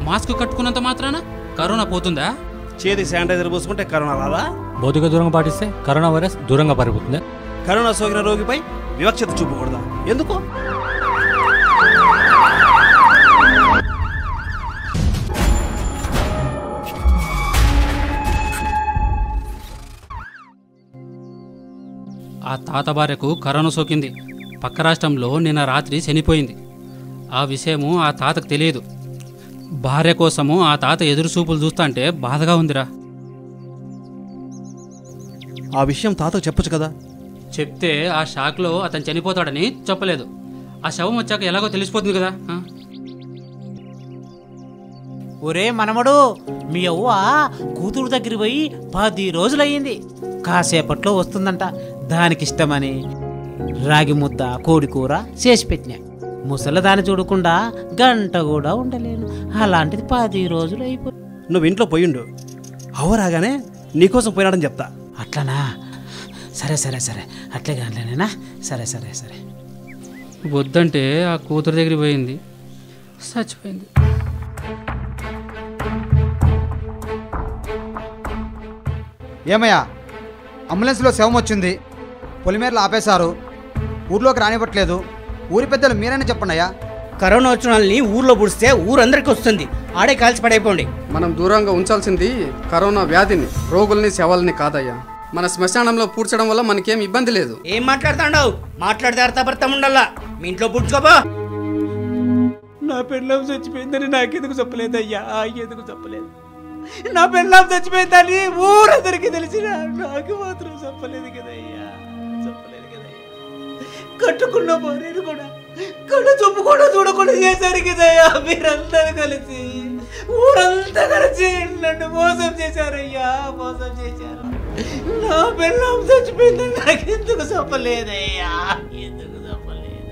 Mask కట్టుకున్నంత మాత్రాన corona పోతుందా చేతి శానిటైజర్ పూసుకుంటే కరోనా రాదా భౌతిక దూరంగా పాటిస్తే కరోనా వైరస్ దూరంగా పరిపోతుంది కరోనా సోకిన రోగిపై వివక్షత చూపకూడదా ఎందుకు ఆ తాత భార్యకు కరోనా సోకింది పక్క రాష్ట్రంలో నిన్న రాత్రి చనిపోయింది ఆ విషయము ఆ తాతకు తెలియదు భార్య కోసము ఆ తాత ఎదురు చూపులు చూస్తాంటే బాధగా ఉందిరా ఆ విషయం తాతకు చెప్పొచ్చు కదా చెప్తే ఆ షాక్లో అతను చనిపోతాడని చెప్పలేదు ఆ శవం వచ్చాక ఎలాగో తెలిసిపోతుంది కదా ఆ? ఒరే మనమడు మీ అవ్వ కూతురు దగ్గర పోయి పది రోజులయ్యింది కాసేపట్లో వస్తుందంట దానికిష్టమని రాగి ముద్ద కోడి కూర చేసి పెట్టినా ముసలదాన్ని చూడకుండా గంట కూడా ఉండలేను అలాంటిది పది రోజులు అయిపో నువ్వు ఇంట్లో పోయిండు అవ్వ రాగానే నీకోసం పోయినాడని చెప్తా అట్లనా సరే సరే సరే అట్లే కానిలేనా సరే సరే సరే వద్దంటే ఆ కూతురు దగ్గరికి పోయింది చచ్చిపోయింది ఏమయ్యా అంబులెన్స్లో శవం వచ్చింది పొలిమేరలు ఆపేశారు ఊర్లోకి రానివ్వట్లేదు ఊరి పెద్దలు మీరైనా చెప్పండి అయ్యా కరోనా వచ్చిన వాళ్ళని ఊర్లో పుడిస్తే ఊరందరికీ వస్తుంది ఆడే కాల్చి పడైపోండి మనం దూరంగా ఉంచాల్సింది కరోనా వ్యాధిని రోగుల్ని శవాలని కాదయ్యా మన శ్మశానంలో పూడ్చడం వల్ల మనకేం ఇబ్బంది లేదు ఏం మాట్లాడుతాండవు మాట్లాడితే అర్థపర్థం ఉండాలా మీ ఇంట్లో పుడుచుకోపో నా పెళ్ళం చచ్చిపోయిందని నాకెందుకు చెప్పలేదయ్యా ఎందుకు చెప్పలేదు నా పెళ్ళం చచ్చిపోయిందని ఊరందరికీ తెలిసిన నాకు మాత్రం చెప్పలేదు కదయ్యా చెప్పలేదు కదయ్యా కట్టుకున్న భార్యను కూడా కళ్ళు చూపు కూడా చూడకుండా చేశారు కదయ్యా మీరందరూ కలిసి ఊరంతా కలిసి నన్ను మోసం చేశారయ్యా మోసం చేశారు నా పెళ్ళం చచ్చిపోయిందని నాకెందుకు చెప్పలేదయ్యా ఎందుకు చెప్పలేదు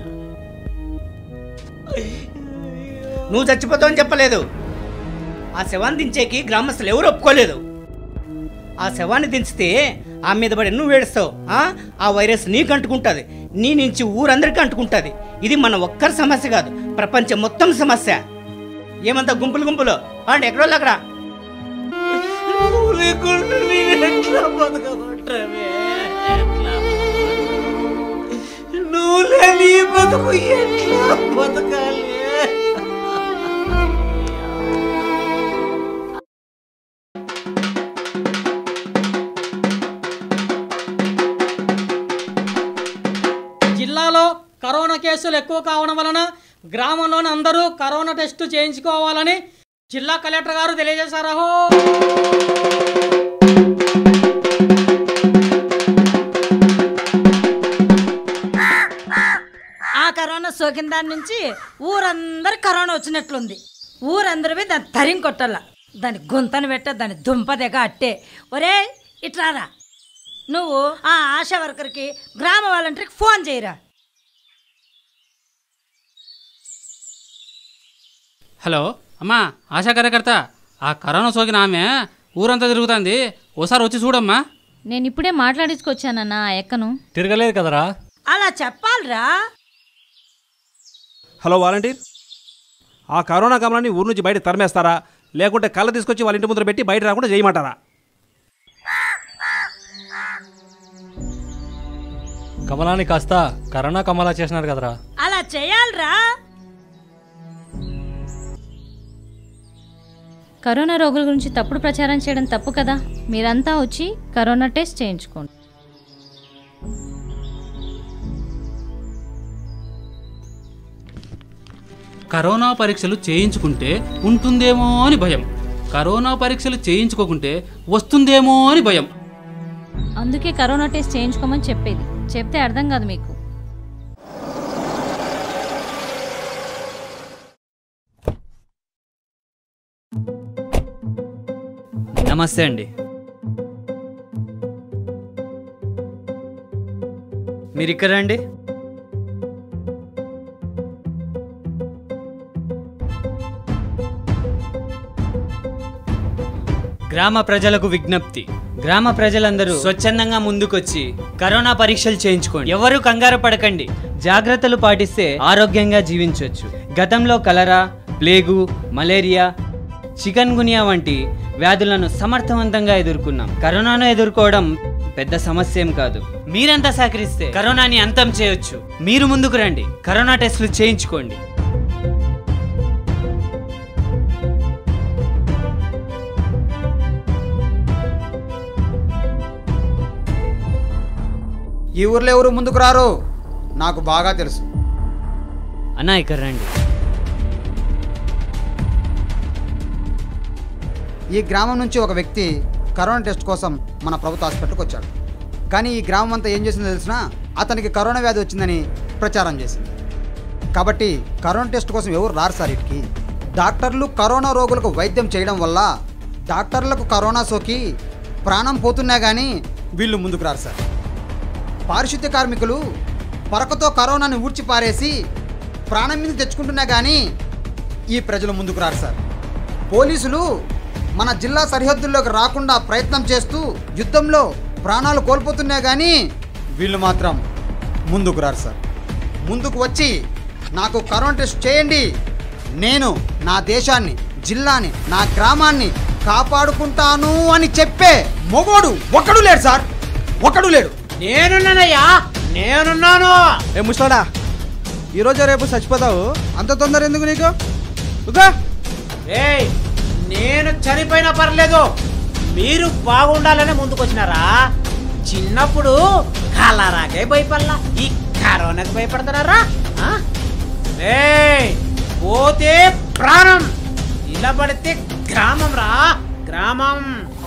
నువ్వు చచ్చిపోతావు అని చెప్పలేదు ఆ శవాన్ని దించేకి గ్రామస్తులు ఎవరు ఒప్పుకోలేదు ఆ శవాన్ని దించితే ఆ మీద పడి నువ్వు ఏడుస్తావు ఆ? ఆ వైరస్ నీకు అంటుకుంటుంది నీ నుంచి ఊరందరికీ అంటుకుంటుంది ఇది మన ఒక్కరి సమస్య కాదు ప్రపంచం మొత్తం సమస్య ఏమంత గుంపులు గుంపులు అంటే ఎక్కడో అక్కడ నువ్వు లేకుండా నేను ఎట్లా బతకమంటావే? ఎట్లా బతకమంటావు? నువ్వు లేని ఈ బతుకు ఎట్లా బతకాలి జిల్లాలో కరోనా కేసులు ఎక్కువ కావడం వలన గ్రామంలోని అందరూ కరోనా టెస్ట్ చేయించుకోవాలని జిల్లా కలెక్టర్ గారు తెలియజేశారు ఆ కరోనా సోకిన దాని నుంచి ఊరందరు కరోనా వచ్చినట్లుంది ఊరందరివి దాన్ని తరిం కొట్టాల దాని గుంతను పెట్ట దాని దుంప దగ్గ అట్టే ఒరే ఇట్లారా నువ్వు ఆ ఆశా వర్కర్కి గ్రామ వాలంటీర్కి ఫోన్ చేయరా హలో అమ్మా ఆశా కార్యకర్త ఆ కరోనా సోకిన ఆమె ఊరంతా తిరుగుతుంది ఓసారి వచ్చి చూడమ్మా నేను ఇప్పుడే మాట్లాడించుకొచ్చానన్నా ఆ ఎక్కను తిరగలేదు కదరా అలా చెప్పాలిరా హలో వాలంటీర్ ఆ కరోనా గమనాన్ని ఊరు నుంచి బయట తరిమేస్తారా లేకుంటే కళ్ళ తీసుకొచ్చి వాళ్ళ ఇంటి ముందర పెట్టి బయట రాకుండా చేయమంటారా కమలాన్ని కాస్త కరోనా కమలా చేసినారు కదరా అలా చేయాలిరా కరోనా రోగుల గురించి తప్పుడు ప్రచారం చేయడం తప్పు కదా మీరంతా వచ్చి కరోనా టెస్ట్ చేయించుకోండి కరోనా పరీక్షలు చేయించుకుంటే ఉంటుందేమో అని భయం కరోనా పరీక్షలు చేయించుకోకుంటే వస్తుందేమో అని భయం అందుకే కరోనా టెస్ట్ చేయించుకోమని చెప్పేది చెప్తే అర్థం కాదు మీకు నమస్తే అండి మీరు ఇక్కడ రండి గ్రామ ప్రజలకు విజ్ఞప్తి గ్రామ ప్రజలందరూ స్వచ్ఛందంగా ముందుకొచ్చి కరోనా పరీక్షలు చేయించుకోండి ఎవరు కంగారు పడకండి జాగ్రత్తలు పాటిస్తే ఆరోగ్యంగా జీవించవచ్చు గతంలో cholera plague malaria chikungunya వంటి వ్యాధులను సమర్థవంతంగా ఎదుర్కొన్నాం కరోనాను ఎదుర్కోవడం పెద్ద సమస్య ఏం కాదు మీరంతా సహకరిస్తే కరోనాని అంతం చేయొచ్చు మీరు ముందుకు రండి కరోనా టెస్టులు చేయించుకోండి ఈ ఊర్లో ఎవరు ముందుకు రారు నాకు బాగా తెలుసు అన్నా ఇక్కడ రండి ఈ గ్రామం నుంచి ఒక వ్యక్తి కరోనా టెస్ట్ కోసం మన ప్రభుత్వ హాస్పిటల్కి వచ్చాడు కానీ ఈ గ్రామం అంతా ఏం చేసిందో తెలిసిన అతనికి కరోనా వ్యాధి వచ్చిందని ప్రచారం చేసింది కాబట్టి కరోనా టెస్ట్ కోసం ఎవరు రారు సార్ ఇటుకి డాక్టర్లు కరోనా రోగులకు వైద్యం చేయడం వల్ల డాక్టర్లకు కరోనా సోకి ప్రాణం పోతున్నా కానీ వీళ్ళు ముందుకు రారు సార్ పారిశుద్ధ్య కార్మికులు పరకతో కరోనాని ఊడ్చి పారేసి ప్రాణం మీద తెచ్చుకుంటున్నా కానీ ఈ ప్రజలు ముందుకు రారు సార్ పోలీసులు మన జిల్లా సరిహద్దుల్లోకి రాకుండా ప్రయత్నం చేస్తూ యుద్ధంలో ప్రాణాలు కోల్పోతున్నా కానీ వీళ్ళు మాత్రం ముందుకు రారు సార్ ముందుకు వచ్చి నాకు కరోనా టెస్ట్ చేయండి నేను నా దేశాన్ని జిల్లాని నా గ్రామాన్ని కాపాడుకుంటాను అని చెప్పే మొగోడు ఒకడు లేడు సార్ ఒకడు లేడు నేనున్నానయ్యా నేనున్నాను ఏ ముసలాడా ఈరోజు రేపు చచ్చిపోతావు అంత తొందర ఎందుకు నీకు ఉగా ఏయ్ నేను చనిపోయినా పర్లేదు మీరు బాగుండాలని ముందుకొచ్చినారా చిన్నప్పుడు కలరాకే భయపడలా ఈ కరోనాకి భయపడుతున్నారా ఆ? ఏయ్ పోతే ప్రాణం ఇలా పడితే గ్రామం రా గ్రామం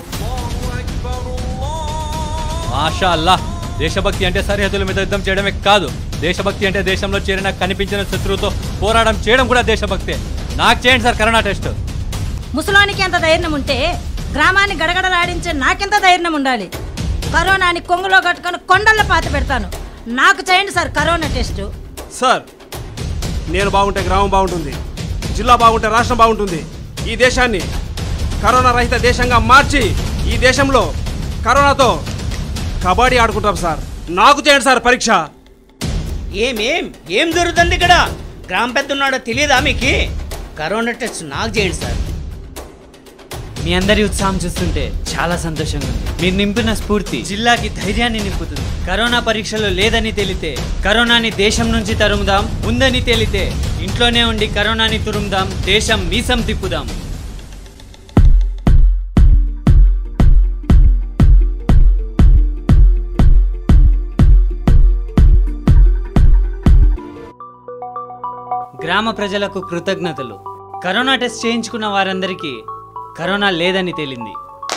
మాషా అల్లా దేశభక్తి అంటే సరిహద్దుల మీద యుద్ధం చేయడమే కాదు దేశభక్తి అంటే దేశంలో చేరిన కనిపించిన శత్రువుతో పోరాటం చేయడం కూడా దేశభక్తే నాకు చేయండి సార్ కరోనా టెస్ట్ ముసలానికి ఎంత ధైర్యం ఉంటే గ్రామాన్ని గడగడలాడించే నాకెంత ధైర్యం ఉండాలి కరోనాని కొంగులో కట్టుకొని కొండల్లో పాతి పెడతాను నాకు చేయండి సార్ కరోనా టెస్ట్ సార్ నేను బాగుంటే గ్రామం బాగుంటుంది జిల్లా బాగుంటే రాష్ట్రం బాగుంటుంది ఈ దేశాన్ని కరోనా రహిత దేశంగా మార్చి ఈ దేశంలో కరోనాతో కబడ్డీ ఆడుకుంటాం సార్ నాకు చేయండి సార్ పరీక్ష ఏమేం ఏం జరుగుతుంది ఇక్కడ గ్రామ పెద్ద ఉన్నాడో తెలియదా మీకు కరోనా టెస్ట్ నాకు చేయండి సార్ మీ అందరి ఉత్సాహం చూస్తుంటే చాలా సంతోషంగా ఉంది మీరు నింపిన స్ఫూర్తి జిల్లాకి ధైర్యాన్ని నింపుతుంది కరోనా పరీక్షలు లేదని తెలితే కరోనాని దేశం నుంచి తరుముదాం ఉందని తెలితే ఇంట్లోనే ఉండి కరోనాని తురుముదాం దేశం మీసం తిప్పుదాం గ్రామ ప్రజలకు కృతజ్ఞతలు కరోనా టెస్ట్ చేయించుకున్న వారందరికీ కరోనా లేదని తేలింది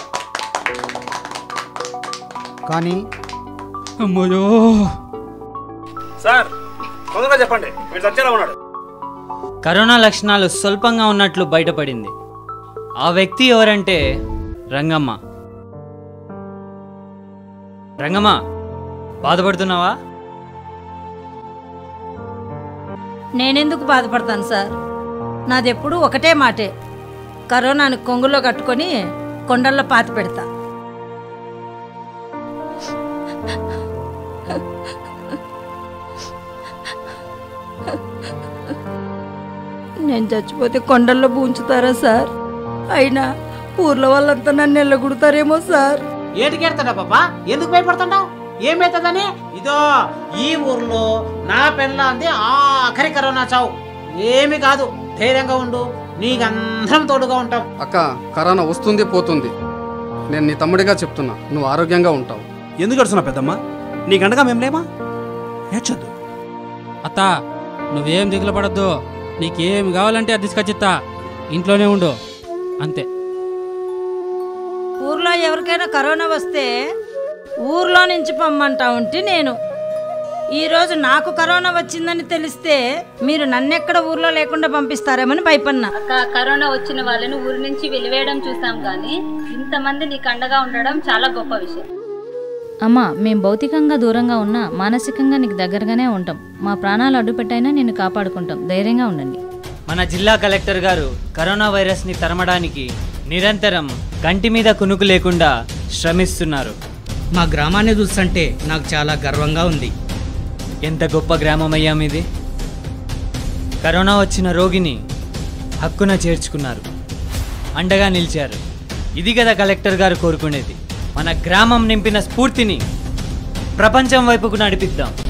కానీ అమ్మోయో సార్ తొందరగా చెప్పండి వీడు చచ్చేలా ఉన్నాడు కరోనా లక్షణాలు స్వల్పంగా ఉన్నట్లు బయటపడింది ఆ వ్యక్తి ఎవరంటే రంగమ్మ రంగమ్మ బాధపడుతున్నావా నేనెందుకు బాధపడతాను సార్ నాది ఎప్పుడు ఒకటే మాటే కరోనాను కొంగులో కట్టుకొని కొండల్లో పాతి పెడతా నేను చచ్చిపోతే కొండల్లో పూంచుతారా సార్ అయినా ఊర్లో వాళ్ళంతా నన్ను ఎల్లగొడతారేమో సార్ ఏటికెడతాడా పాపా ఎందుకు భయపడుతుంటావు ఏమైతుందని ఇదో ఈ ఊర్లో నా పెళ్ళ అంది ఆఖరి కరోనా చావు ఏమి కాదు ధైర్యంగా ఉండు నీకందరం తోడుగా ఉంటాం అక్క కరోనా వస్తుంది పోతుంది నేను నీ తమ్ముడిగా చెప్తున్నా నువ్వు ఆరోగ్యంగా ఉంటావు ఎందుకు అడుస్తున్నా పెద్దమ్మ నీకండగా మేము లేమా ఏడ్చొద్దు అత్త నువ్వేం దిగులు పడద్దు నీకేం కావాలంటే అది తీసుకొచ్చిత్తా ఇంట్లోనే ఉండు అంతే ఊర్లో ఎవరికైనా కరోనా వస్తే ఊర్లో నుంచి పొమ్మంటా ఉంటే నేను ఈరోజు నాకు కరోనా వచ్చిందని తెలిస్తే మీరు నన్నెక్కడ ఊర్లో లేకుండా పంపిస్తారేమని భయపడినా అక్క కరోనా వచ్చిన వాళ్ళని ఊరి నుంచి వెలివేయడం చూసాం కానీ ఇంతమంది నీకు అండగా ఉండడం చాలా గొప్ప విషయం అమ్మా మేం భౌతికంగా దూరంగా ఉన్నా మానసికంగా నీకు దగ్గరగానే ఉంటాం మా ప్రాణాలు అడ్డుపెట్టైనా నిన్ను కాపాడుకుంటాం ధైర్యంగా ఉండండి మన జిల్లా కలెక్టర్ గారు కరోనా వైరస్ని తరమడానికి నిరంతరం కంటి మీద కునుకు లేకుండా శ్రమిస్తున్నారు మా గ్రామాన్ని చూస్తుంటే నాకు చాలా గర్వంగా ఉంది ఎంత గొప్ప గ్రామం అయ్యాం ఇది కరోనా వచ్చిన రోగిని హక్కున చేర్చుకున్నారు అండగా నిలిచారు ఇది కదా కలెక్టర్ గారు కోరుకునేది మన గ్రామం నింపిన స్ఫూర్తిని ప్రపంచం వైపుకు నడిపిద్దాం